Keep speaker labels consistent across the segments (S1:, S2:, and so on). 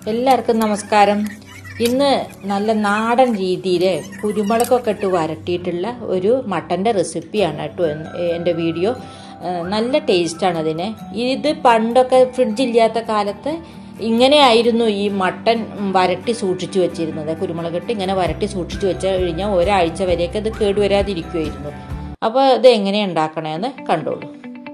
S1: എല്ലാവർക്കും നമസ്കാരം ഇന്ന് നല്ല നാടൻ രീതിയിൽ കുരുമുളകൊക്കെ ഇട്ട് വരട്ടിയിട്ടുള്ള ഒരു മട്ടൻ്റെ റെസിപ്പിയാണ് കേട്ടോ എന്ന് എൻ്റെ വീഡിയോ ആ, നല്ല ടേസ്റ്റാണ് അതിന് ഇത് പണ്ടൊക്കെ ഫ്രിഡ്ജില്ലാത്ത കാലത്ത് ഇങ്ങനെയായിരുന്നു ഈ മട്ടൻ വരട്ടി സൂക്ഷിച്ചു വെച്ചിരുന്നത് കുരുമുളകിട്ട് ഇങ്ങനെ വരട്ടി സൂക്ഷിച്ചു വെച്ച് കഴിഞ്ഞാൽ ഒരാഴ്ച വരെയൊക്കെ ഇത് കേടുവരാതിരിക്കുമായിരുന്നു അപ്പോൾ ഇത് എങ്ങനെ ഉണ്ടാക്കണമെന്ന് കണ്ടോളൂ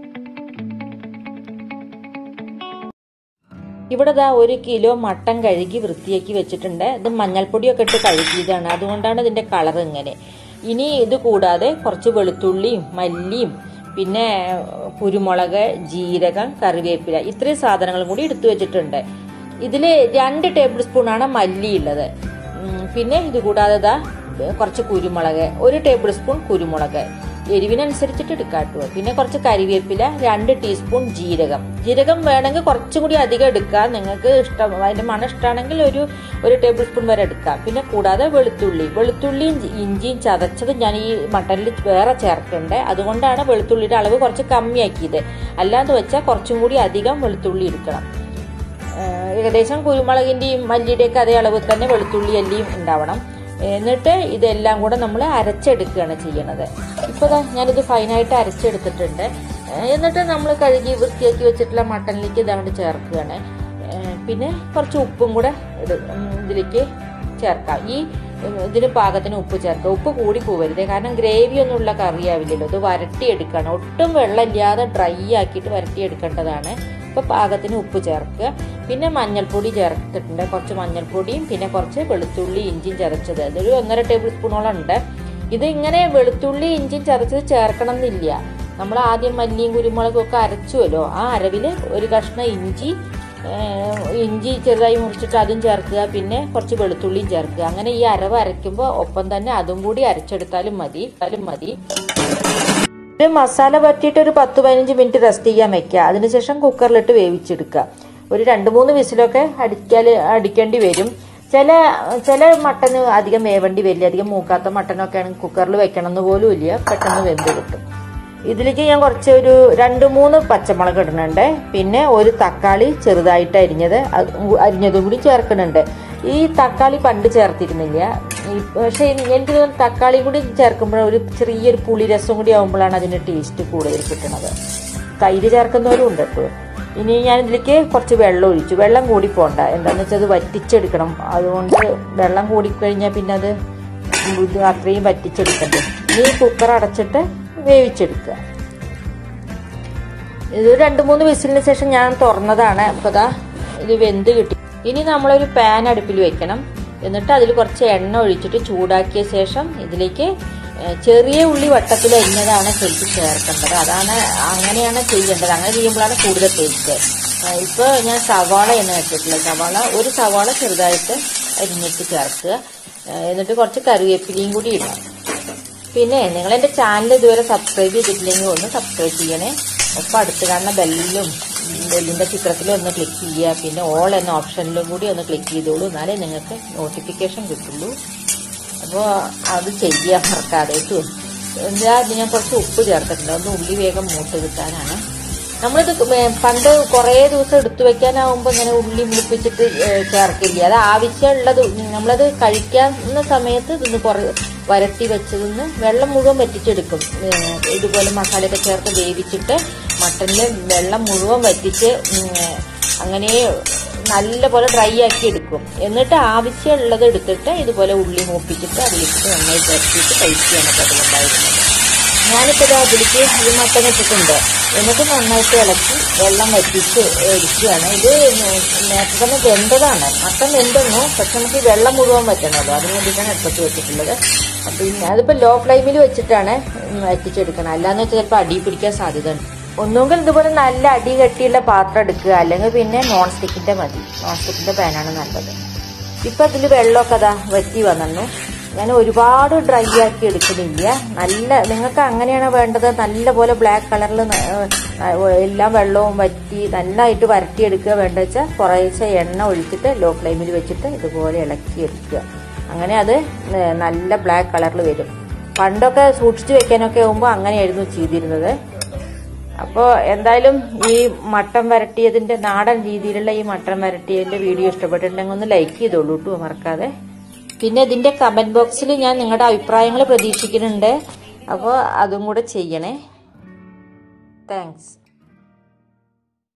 S1: ഇവിടെ ദാ ഒരു കിലോ മട്ടൻ കഴുകി വൃത്തിയാക്കി വെച്ചിട്ടുണ്ട് ഇത് മഞ്ഞൾപ്പൊടിയൊക്കെ ഇട്ട് കഴുകിയതാണ് അതുകൊണ്ടാണ് ഇതിന്റെ കളർ ഇങ്ങനെ ഇനി ഇത് കൂടാതെ കുറച്ച് വെളുത്തുള്ളിയും മല്ലിയും പിന്നെ കുരുമുളക് ജീരകം കറിവേപ്പില ഇത്രയും സാധനങ്ങളും കൂടി എടുത്തു വെച്ചിട്ടുണ്ട് ഇതിൽ രണ്ട് ടേബിൾ സ്പൂണാണ് മല്ലി ഉള്ളത് ഉം, പിന്നെ ഇത് കൂടാതെ ദാ കുറച്ച് കുരുമുളക് ഒരു ടേബിൾ സ്പൂൺ കുരുമുളക് എരിവിനനുസരിച്ചിട്ട് എടുക്കാട്ടോ പിന്നെ കുറച്ച് കരിവേപ്പില രണ്ട് ടീസ്പൂൺ ജീരകം ജീരകം വേണമെങ്കിൽ കുറച്ചും കൂടി അധികം എടുക്കാം നിങ്ങൾക്ക് ഇഷ്ടം അതിന്റെ മണം ഇഷ്ടമാണെങ്കിൽ ഒരു ഒരു ടേബിൾ സ്പൂൺ വരെ എടുക്കാം പിന്നെ കൂടാതെ വെളുത്തുള്ളി വെളുത്തുള്ളിയും ജി- ഇഞ്ചിയും ചതച്ചത് ഞാൻ ഈ മട്ടനിൽ വേറെ ചേർക്കുന്നുണ്ട് അതുകൊണ്ടാണ് വെളുത്തുള്ളിയുടെ അളവ് കുറച്ച് കമ്മിയാക്കിയത് അല്ലാന്ന് വെച്ചാൽ കുറച്ചും കൂടി അധികം വെളുത്തുള്ളി എടുക്കണം ഏഹ് ഏകദേശം കുരുമുളകിന്റെയും മല്ലിയുടെയൊക്കെ അതേ അളവിൽ തന്നെ വെളുത്തുള്ളി അല്ലിയും ഉണ്ടാവണം എന്നിട്ട് ഇതെല്ലാം കൂടെ നമ്മൾ അരച്ചെടുക്കുകയാണ് ചെയ്യണത് ഇപ്പോൾ ദാ ഞാനിത് ഫൈനായിട്ട് അരച്ചെടുത്തിട്ടുണ്ട് ഏഹ് എന്നിട്ട് നമ്മൾ കഴുകി വൃത്തിയാക്കി വെച്ചിട്ടുള്ള മട്ടനിലേക്ക് ഇതാണ്ട് ചേർക്കുകയാണ് ഏഹ് പിന്നെ കുറച്ച് ഉപ്പും കൂടെ ഇട് ഉം ഇതിലേക്ക് ചേർക്കാം ഈ ഉം, ഇതിന് പാകത്തിന് ഉപ്പ് ചേർക്കുക ഉപ്പ് കൂടി പോവരുത് കാരണം ഗ്രേവി ഒന്നും ഉള്ള കറിയാവില്ലല്ലോ ഇത് വരട്ടിയെടുക്കണം ഒട്ടും വെള്ളമില്ലാതെ ഡ്രൈ ആക്കിയിട്ട് വരട്ടിയെടുക്കേണ്ടതാണ് ഇപ്പൊ പാകത്തിന് ഉപ്പ് ചേർക്കുക പിന്നെ മഞ്ഞൾപ്പൊടി ചേർത്തിട്ടുണ്ട് കുറച്ച് മഞ്ഞൾപ്പൊടിയും പിന്നെ കുറച്ച് വെളുത്തുള്ളി ഇഞ്ചിയും ചതച്ചത് അതൊരു ഒന്നര ടേബിൾ സ്പൂണോളം ഉണ്ട് ഇത് ഇങ്ങനെ വെളുത്തുള്ളി ഇഞ്ചിയും ചതച്ചത് ചേർക്കണം എന്നില്ല നമ്മൾ ആദ്യം മല്ലിയും കുരുമുളകും ഒക്കെ അരച്ചുവല്ലോ ആ അരവില് ഒരു കഷ്ണം ഇഞ്ചി ഏഹ് ഇഞ്ചി ചെറുതായി മുറിച്ചിട്ട് അതും ചേർക്കുക പിന്നെ കുറച്ച് വെളുത്തുള്ളിയും ചേർക്കുക അങ്ങനെ ഈ അരവ് അരയ്ക്കുമ്പോൾ ഒപ്പം തന്നെ അതും കൂടി അരച്ചെടുത്താലും മതി അതാലും മതി ഇത് മസാല പറ്റിയിട്ട് ഒരു പത്ത് പതിനഞ്ച് മിനിറ്റ് റെസ്റ്റ് ചെയ്യാൻ വെക്കുക അതിനുശേഷം കുക്കറിലിട്ട് വേവിച്ചെടുക്കുക ഒരു രണ്ട് മൂന്ന് വിസിലൊക്കെ അടിക്കാൽ അടിക്കേണ്ടി വരും ചില ചില മട്ടന് അധികം വേവേണ്ടി വരില്ല അധികം മൂക്കാത്ത മട്ടനൊക്കെ ആണെങ്കിൽ കുക്കറിൽ വെക്കണം എന്ന് പോലും ഇല്ല പെട്ടെന്ന് വെന്ത് കിട്ടും ഇതിലേക്ക് ഞാൻ കുറച്ച് ഒരു രണ്ട് മൂന്ന് പച്ചമുളക് ഇടുന്നുണ്ട് പിന്നെ ഒരു തക്കാളി ചെറുതായിട്ട് അരിഞ്ഞത് അത് അരിഞ്ഞതും കൂടി ചേർക്കുന്നുണ്ട് ഈ തക്കാളി പണ്ട് ചേർത്തിരുന്നില്ല ഈ- പക്ഷേ എനിക്ക് തോന്നുന്നു തക്കാളി കൂടി ചേർക്കുമ്പോൾ ഒരു ചെറിയൊരു പുളി രസം കൂടി ആകുമ്പോഴാണ് അതിന് ടേസ്റ്റ് കൂടുതൽ കിട്ടുന്നത് തൈര് ചേർക്കുന്നവരും ഉണ്ട് കേട്ടോ ഇനി ഞാൻ ഇതിലേക്ക് കുറച്ച് വെള്ളം ഒഴിച്ചു വെള്ളം കൂടി പോണ്ട എന്താണെന്ന് വെച്ചാൽ അത് വറ്റിച്ചെടുക്കണം അതുകൊണ്ട് വെള്ളം കൂടിക്കഴിഞ്ഞാൽ പിന്നെ അത് ഇത് അത്രയും വറ്റിച്ചെടുക്കണ്ടേ ഇനി കുക്കർ അടച്ചിട്ട് വേവിച്ചെടുക്കുക ഇത് രണ്ട് മൂന്ന് വിസിലിന് ശേഷം ഞാൻ തുറന്നതാണ് അപ്പോൾ ദാ ഇത് വെന്ത് കിട്ടി ഇനി നമ്മളൊരു പാൻ അടുപ്പിൽ വെക്കണം എന്നിട്ട് അതിൽ കുറച്ച് എണ്ണ ഒഴിച്ചിട്ട് ചൂടാക്കിയ ശേഷം ഇതിലേക്ക് ഏഹ്, ചെറിയ ഉള്ളി വട്ടത്തിൽ അരിഞ്ഞതാണ് ശരിക്കും ചേർക്കേണ്ടത് അതാണ് അങ്ങനെയാണ് ചെയ്യേണ്ടത് അങ്ങനെ ചെയ്യുമ്പോഴാണ് കൂടുതൽ ടേസ്റ്റ് ഇപ്പോൾ ഞാൻ സവാള എന്ന് വെച്ചിട്ടുള്ളത് സവാള ഒരു സവാള ചെറുതായിട്ട് അരിഞ്ഞിട്ട് ചേർക്കുക ഏഹ്, എന്നിട്ട് കുറച്ച് കറിവേപ്പിലയും കൂടി ഇടാം പിന്നെ നിങ്ങൾ എൻ്റെ ചാനൽ ഇതുവരെ സബ്സ്ക്രൈബ് ചെയ്തിട്ടില്ലെങ്കിൽ ഒന്ന് സബ്സ്ക്രൈബ് ചെയ്യണേ ഒപ്പം അടുത്ത് കാണുന്ന ബെല്ലിലും ബെല്ലിൻ്റെ ചിത്രത്തിലും ഒന്ന് ക്ലിക്ക് ചെയ്യുക പിന്നെ ഓൾ എന്ന ഓപ്ഷനിലും കൂടി ഒന്ന് ക്ലിക്ക് ചെയ്തോളൂ എന്നാലേ നിങ്ങൾക്ക് നോട്ടിഫിക്കേഷൻ കിട്ടുള്ളൂ അപ്പോൾ അത് ചെയ്യാൻ മറക്കാതെ കേട്ടോ എന്താ ഇത് ഞാൻ കുറച്ച് ഉപ്പ് ചേർത്തിട്ടുണ്ട് ഒന്ന് ഉള്ളി വേഗം മൂട്ട് കിട്ടാനാണ് നമ്മളിത് ഏ- പണ്ട് കുറേ ദിവസം എടുത്തു വെക്കാനാവുമ്പോൾ ഇങ്ങനെ ഉള്ളി മുളിപ്പിച്ചിട്ട് ഏ, ചേർക്കില്ല അത് ആവശ്യമുള്ളത് നമ്മളത് കഴിക്കാവുന്ന സമയത്ത് ഇതൊന്ന് കുറേ വരട്ടി വെച്ചതിന്ന് വെള്ളം മുഴുവൻ വറ്റിച്ചെടുക്കും ഏ, ഇതുപോലെ മസാലയൊക്കെ ചേർത്ത് വേവിച്ചിട്ട് മട്ടനിൽ വെള്ളം മുഴുവൻ വറ്റിച്ച് ഉം, ഏ, അങ്ങനെ നല്ലപോലെ ഡ്രൈ ആക്കി എടുക്കും എന്നിട്ട് ആവശ്യമുള്ളത് എടുത്തിട്ട് ഇതുപോലെ ഉള്ളി മൂപ്പിച്ചിട്ട് അതിലിട്ട് നന്നായി ചേർത്തിട്ട് കഴിക്കുകയാണ് പതിവുണ്ടായിരുന്നത് ഞാനിപ്പോൾ ഇത് അതിലേക്ക് ഇത് മട്ടൻ ഇട്ടിട്ടുണ്ട് എന്നിട്ട് നന്നായിട്ട് ഇളക്കി വെള്ളം വറ്റിച്ച് എടുക്കുകയാണ് ഇത് നേരത്തെ തന്നെ വെന്തതാണ് മട്ടൻ വെന്തെന്നു പക്ഷെ നമുക്ക് ഈ വെള്ളം മുഴുവൻ വറ്റണമല്ലോ അതിന് വേണ്ടിയിട്ടാണ് അടുപ്പത്ത് വെച്ചിട്ടുള്ളത് അപ്പം പിന്നെ അതിപ്പോൾ ലോ ഫ്ലെയിമിൽ വെച്ചിട്ടാണ് വറ്റിച്ചെടുക്കണം അല്ലാന്ന് വെച്ചാൽ ചിലപ്പോൾ അടി പിടിക്കാൻ സാധ്യത ഉണ്ട് ഒന്നുകിൽ ഇതുപോലെ നല്ല അടി കെട്ടിയുള്ള പാത്രം എടുക്കുക അല്ലെങ്കിൽ പിന്നെ നോൺ സ്റ്റിക്കിന്റെ മതി നോൺ സ്റ്റിക്കിന്റെ പാനാണ് നല്ലത് ഇപ്പൊ ഇതിൽ വെള്ളമൊക്കെ അതാ വറ്റി വന്നു ഞാൻ ഒരുപാട് ഡ്രൈ ആക്കി എടുക്കുന്നില്ല നല്ല നിങ്ങൾക്ക് അങ്ങനെയാണ് വേണ്ടത് നല്ല പോലെ ബ്ലാക്ക് കളറിൽ എല്ലാം വെള്ളവും വറ്റി നന്നായിട്ട് വരട്ടിയെടുക്കുക വേണ്ട വെച്ചാൽ കുറേശ്ശെ എണ്ണ ഒഴിച്ചിട്ട് ലോ ഫ്ലെയിമിൽ വെച്ചിട്ട് ഇതുപോലെ ഇളക്കി എടുക്കുക അങ്ങനെ അത് ഏഹ് നല്ല ബ്ലാക്ക് കളറിൽ വരും പണ്ടൊക്കെ സൂക്ഷിച്ചു വെക്കാനൊക്കെ ആകുമ്പോൾ അങ്ങനെയായിരുന്നു ചെയ്തിരുന്നത് അപ്പോൾ എന്തായാലും ഈ മട്ടൻ വരട്ടിയതിന്റെ നാടൻ രീതിയിലുള്ള ഈ മട്ടൻ വരട്ടിയതിന്റെ വീഡിയോ ഇഷ്ടപ്പെട്ടിട്ടുണ്ടെങ്കിൽ ഒന്ന് ലൈക്ക് ചെയ്തോളൂ കേട്ടോ മറക്കാതെ പിന്നെ ഇതിന്റെ കമന്റ് ബോക്സിൽ ഞാൻ നിങ്ങളുടെ അഭിപ്രായങ്ങൾ പ്രതീക്ഷിക്കുന്നുണ്ട് അപ്പോൾ അതും കൂടെ ചെയ്യണേ താങ്ക്സ്